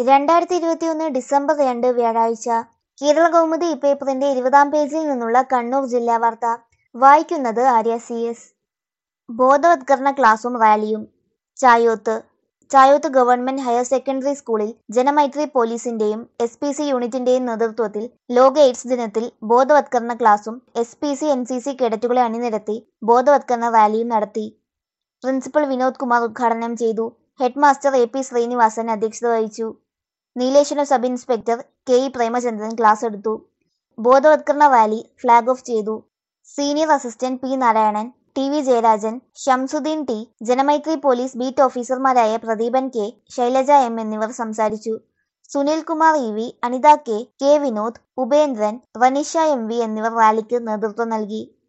രണ്ടായിരത്തി ഇരുപത്തിയൊന്ന് ഡിസംബർ രണ്ട് വ്യാഴാഴ്ച കേരള കൗമുദി പേപ്പറിന്റെ ഇരുപതാം പേജിൽ നിന്നുള്ള കണ്ണൂർ ജില്ലാ വാർത്ത വായിക്കുന്നത് ആര്യ സി എസ് ബോധവത്കരണ ക്ലാസും റാലിയും Chayoth Chayoth government higher secondary സ്കൂളിൽ ജനമൈത്രി പോലീസിന്റെയും എസ് പി സി യൂണിറ്റിന്റെയും നേതൃത്വത്തിൽ ലോക എയ്ഡ്സ് ദിനത്തിൽ ബോധവത്കരണ ക്ലാസും S P C N C C കേഡറ്റുകളെ അണിനിരത്തി ബോധവത്കരണ റാലിയും നടത്തി പ്രിൻസിപ്പൽ വിനോദ് കുമാർ ഉദ്ഘാടനം ചെയ്തു head master A P Srinivasan അധ്യക്ഷത വഹിച്ചു Nileshwaram sub inspector K E Premachandran class എടുത്തു ബോധവത്കരണ റാലി ഫ്ലാഗ് ഓഫ് ചെയ്തു senior assistant P Narayanan T V Jayarajan Shamsuddin T Janamaithri police beat ഓഫീസർമാരായ പ്രദീപൻ കെ ശൈലജ എം എന്നിവർ സംസാരിച്ചു Sunil Kumar E V Anitha K K Vinod Upendran Vanisha M V എന്നിവർ റാലിക്ക് നേതൃത്വം നൽകി